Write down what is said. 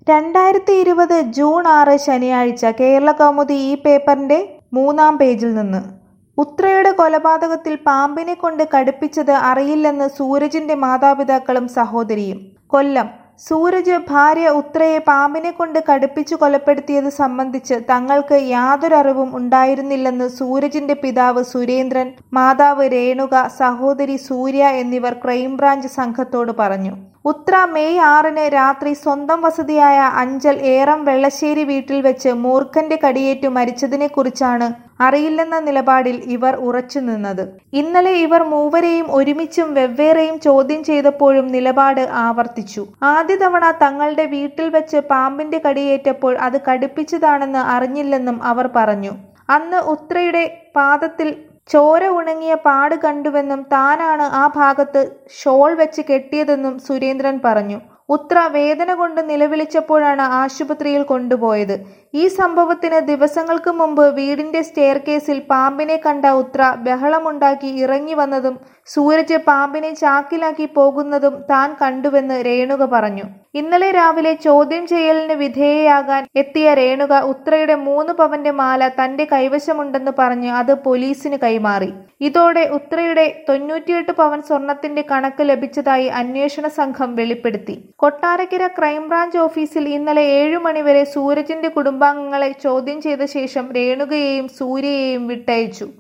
രണ്ടായിരത്തി ഇരുപത് ജൂൺ ആറ് ശനിയാഴ്ച കേരളകൗമുദി ഈ പേപ്പറിന്റെ മൂന്നാം പേജിൽ നിന്ന് ഉത്രയുടെ കൊലപാതകത്തിൽ പാമ്പിനെ കൊണ്ട് കടുപ്പിച്ചത് അറിയില്ലെന്ന് സൂരജിന്റെ മാതാപിതാക്കളും സഹോദരിയും കൊല്ലം സൂരജ് ഭാര്യ ഉത്രയെ പാമ്പിനെ കൊണ്ട് കടുപ്പിച്ചു കൊലപ്പെടുത്തിയത് സംബന്ധിച്ച് തങ്ങൾക്ക് യാതൊരറിവും ഉണ്ടായിരുന്നില്ലെന്ന് സൂരജിന്റെ പിതാവ് സുരേന്ദ്രൻ മാതാവ് രേണുക സഹോദരി സൂര്യ എന്നിവർ ക്രൈംബ്രാഞ്ച് സംഘത്തോട് പറഞ്ഞു ഉത്ര മെയ് ആറിന് രാത്രി സ്വന്തം വസതിയായ അഞ്ചൽ ഏറം വെള്ളശ്ശേരി വീട്ടിൽ വെച്ച് മൂർഖന്റെ കടിയേറ്റു മരിച്ചതിനെക്കുറിച്ചാണ് അറിയില്ലെന്ന നിലപാടിൽ ഇവർ ഉറച്ചുനിന്നത് ഇന്നലെ ഇവർ മൂവരെയും ഒരുമിച്ചും വെവ്വേറെയും ചോദ്യം ചെയ്തപ്പോഴും നിലപാട് ആവർത്തിച്ചു ആദ്യ തവണ തങ്ങളുടെ വീട്ടിൽ വെച്ച് പാമ്പിന്റെ കടിയേറ്റപ്പോൾ അത് കടുപ്പിച്ചതാണെന്ന് അറിഞ്ഞില്ലെന്നും അവർ പറഞ്ഞു അന്ന് ഉത്രയുടെ പാദത്തിൽ ചോര ഉണങ്ങിയ പാട് കണ്ടുവെന്നും താനാണ് ആ ഭാഗത്ത് ഷോൾ വെച്ച് കെട്ടിയതെന്നും സുരേന്ദ്രൻ പറഞ്ഞു ഉത്ര വേദന കൊണ്ട് നിലവിളിച്ചപ്പോഴാണ് ആശുപത്രിയിൽ കൊണ്ടുപോയത് ഈ സംഭവത്തിന് ദിവസങ്ങൾക്ക് മുമ്പ് വീടിന്റെ സ്റ്റെയർ കേസിൽ പാമ്പിനെ കണ്ട ഉത്ര ബഹളമുണ്ടാക്കി ഇറങ്ങി വന്നതും സൂരജ് പാമ്പിനെ ചാക്കിലാക്കി പോകുന്നതും താൻ കണ്ടുവെന്ന് രേണുക പറഞ്ഞു ഇന്നലെ രാവിലെ ചോദ്യം ചെയ്യലിന് വിധേയയാകാൻ എത്തിയ രേണുക ഉത്രയുടെ മൂന്ന് പവന്റെ മാല തന്റെ കൈവശമുണ്ടെന്ന് പറഞ്ഞ് അത് പോലീസിന് കൈമാറി ഇതോടെ ഉത്രയുടെ തൊണ്ണൂറ്റിയെട്ട് പവൻ സ്വർണത്തിന്റെ കണക്ക് ലഭിച്ചതായി അന്വേഷണ സംഘം വെളിപ്പെടുത്തി കൊട്ടാരക്കര ക്രൈംബ്രാഞ്ച് ഓഫീസിൽ ഇന്നലെ ഏഴു മണിവരെ സൂരജിന്റെ കുടുംബാംഗങ്ങളെ ചോദ്യം ചെയ്ത ശേഷം രേണുകയെയും സൂര്യയെയും വിട്ടയച്ചു